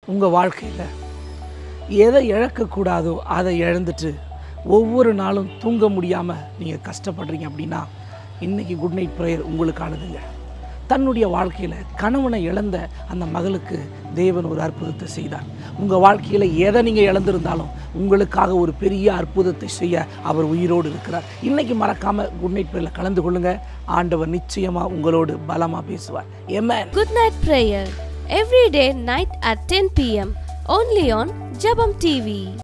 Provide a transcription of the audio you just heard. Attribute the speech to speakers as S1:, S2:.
S1: உங்கள் வாழ்க்கையில் எதை இழக்கக்கூடாதோ அதை இழந்துட்டு ஒவ்வொரு நாளும் தூங்க முடியாமல் நீங்கள் கஷ்டப்படுறீங்க அப்படின்னா இன்றைக்கி குட் நைட் ப்ரேயர் உங்களுக்கானதுங்க தன்னுடைய வாழ்க்கையில் கணவனை இழந்த அந்த மகளுக்கு தேவன் ஒரு அற்புதத்தை செய்தார் உங்கள் வாழ்க்கையில் எதை நீங்கள் இழந்திருந்தாலும் உங்களுக்காக ஒரு பெரிய அற்புதத்தை செய்ய அவர் உயிரோடு இருக்கிறார் இன்றைக்கி மறக்காமல் குட் நைட் ப்ரேயரில் கலந்து கொள்ளுங்கள் ஆண்டவர் நிச்சயமாக உங்களோடு பலமாக பேசுவார் amen
S2: Good night prayer every day night at 10 pm only on Jabam TV.